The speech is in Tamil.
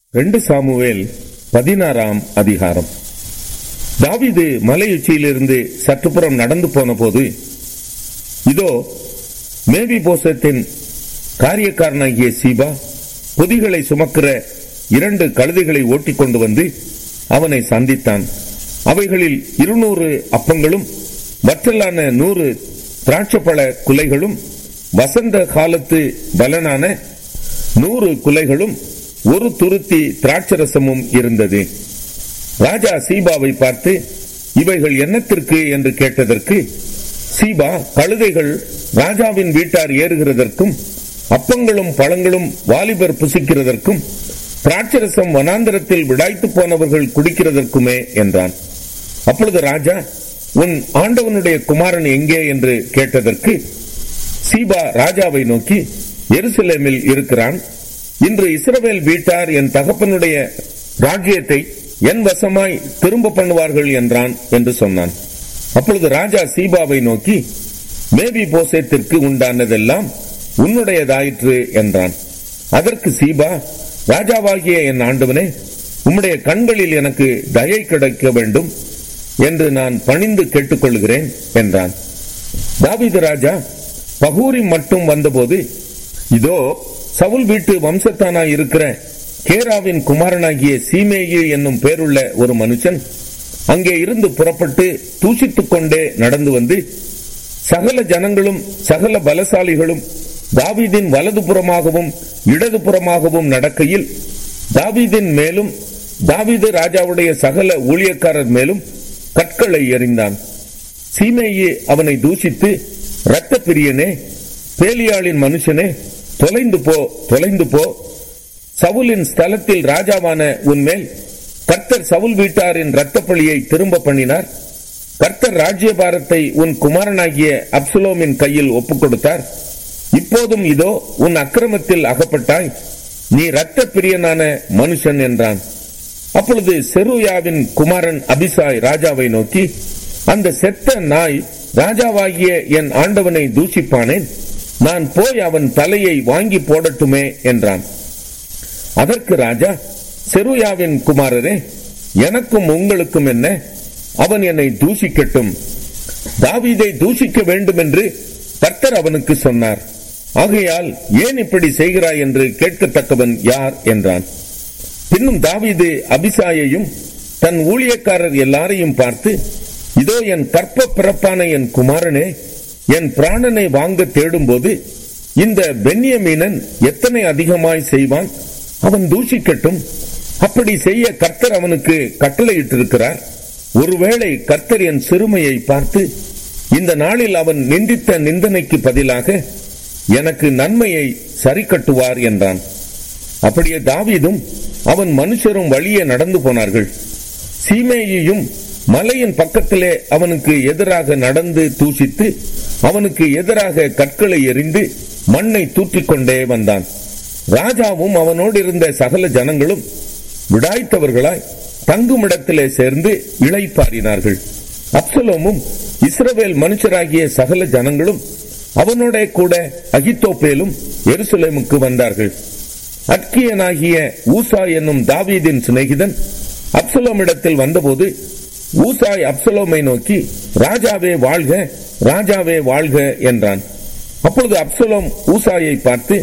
ரெண்டு சாமுவேல் பதினாறாம் அதிகாரம் தாவீது மலையுச்சியிலிருந்து சற்றுப்புறம் நடந்து போன போது இதோ மேபி போசத்தின் காரியக்காரனாகிய சீபா பொதிகளை சுமக்கிற இரண்டு கழுதைகளை ஓட்டிக் கொண்டு வந்து அவனை சந்தித்தான் அவைகளில் இருநூறு அப்பங்களும் வற்றலான நூறு திராட்சப்பழ குலைகளும் வசந்த காலத்து பலனான நூறு குலைகளும் ஒரு துருத்தி திராட்சரசமும் இருந்தது ராஜா சீபாவை பார்த்து இவைகள் என்னத்திற்கு என்று கேட்டதற்கு சீபா கழுதைகள் ராஜாவின் வீட்டார் ஏறுகிறதற்கும் அப்பங்களும் பழங்களும் வாலிபர் புசிக்கிறதற்கும் திராட்சரசம் வனாந்தரத்தில் விடாய்த்து போனவர்கள் குடிக்கிறதற்குமே என்றான் அப்பொழுது ராஜா உன் ஆண்டவனுடைய குமாரன் எங்கே என்று கேட்டதற்கு சீபா ராஜாவை நோக்கி எருசலேமில் இருக்கிறான் இன்று இஸ்ரவேல் வீட்டார் என் தகப்பனுடைய ராஜ்யத்தை என் வசமாய் திரும்ப பண்ணுவார்கள் என்றான் என்று சொன்னான் அப்பொழுது ராஜா சீபாவை நோக்கி மேபி போசேத்திற்கு உண்டானதெல்லாம் உன்னுடையதாயிற்று என்றான் அதற்கு சீபா ராஜாவாகிய என் ஆண்டவனே உம்முடைய கண்களில் எனக்கு தயை கிடைக்க வேண்டும் என்று நான் பணிந்து கேட்டுக்கொள்கிறேன் என்றான் தாவீது ராஜா பகூரி மட்டும் வந்தபோது இதோ சவுல் வீட்டு வம்சத்தானாய் இருக்கிற கேராவின் குமாரனாகிய சீமேயு என்னும் பேருள்ள ஒரு மனுஷன் அங்கே இருந்து புறப்பட்டு தூசித்துக் கொண்டே நடந்து வந்து சகல ஜனங்களும் சகல பலசாலிகளும் தாவீதின் வலதுபுறமாகவும் இடதுபுறமாகவும் நடக்கையில் தாவீதின் மேலும் தாவீது ராஜாவுடைய சகல ஊழியக்காரர் மேலும் கற்களை எறிந்தான் சீமேயு அவனை தூஷித்து இரத்த பிரியனே பேலியாளின் மனுஷனே தொலைந்து போ தொலைந்து போ சவுலின் ஸ்தலத்தில் ராஜாவான உன்மேல் கர்த்தர் சவுல் வீட்டாரின் இரத்தப்பழியை திரும்ப பண்ணினார் கர்த்தர் ராஜ்யபாரத்தை உன் குமாரனாகிய அப்சுலோமின் கையில் ஒப்புக் கொடுத்தார் இப்போதும் இதோ உன் அக்கிரமத்தில் அகப்பட்டாய் நீ இரத்த பிரியனான மனுஷன் என்றான் அப்பொழுது செருயாவின் குமாரன் அபிசாய் ராஜாவை நோக்கி அந்த செத்த நாய் ராஜாவாகிய என் ஆண்டவனை தூஷிப்பானேன் நான் போய் அவன் தலையை வாங்கி போடட்டுமே என்றான் அதற்கு ராஜா செருயாவின் குமாரரே எனக்கும் உங்களுக்கும் என்ன அவன் என்னை தூஷிக்கட்டும் தாவீதை தூஷிக்க வேண்டும் என்று கர்த்தர் அவனுக்கு சொன்னார் ஆகையால் ஏன் இப்படி செய்கிறாய் என்று கேட்கத்தக்கவன் யார் என்றான் பின்னும் தாவீது அபிசாயையும் தன் ஊழியக்காரர் எல்லாரையும் பார்த்து இதோ என் கற்ப பிறப்பான என் குமாரனே என் பிராணனை வாங்க தேடும்போது இந்த பென்யமீனன் எத்தனை அதிகமாய் செய்வான் அவன் தூஷிக்கட்டும் அப்படி செய்ய கர்த்தர் அவனுக்கு கட்டளையிட்டிருக்கிறார் ஒருவேளை கர்த்தர் என் சிறுமையை பார்த்து இந்த நாளில் அவன் நிந்தித்த நிந்தனைக்கு பதிலாக எனக்கு நன்மையை சரி கட்டுவார் என்றான் அப்படியே தாவீதும் அவன் மனுஷரும் வழியே நடந்து போனார்கள் சீமேயையும் மலையின் பக்கத்திலே அவனுக்கு எதிராக நடந்து தூசித்து அவனுக்கு எதிராக கற்களை எறிந்து மண்ணை தூற்றிக்கொண்டே வந்தான் ராஜாவும் அவனோடு இருந்த சகல ஜனங்களும் விடாய்த்தவர்களாய் தங்குமிடத்திலே சேர்ந்து இளைப்பாறினார்கள் அப்சலோமும் இஸ்ரவேல் மனுஷராகிய சகல ஜனங்களும் அவனோட கூட அகித்தோப்பேலும் எருசலேமுக்கு வந்தார்கள் அட்கியனாகிய ஊசா என்னும் தாவீதின் சிநேகிதன் அப்சலோமிடத்தில் வந்தபோது ஊசாய் அப்சலோமை நோக்கி ராஜாவே வாழ்க ராஜாவே வாழ்க என்றான் அப்பொழுது அப்சலோம் ஊசாயை பார்த்து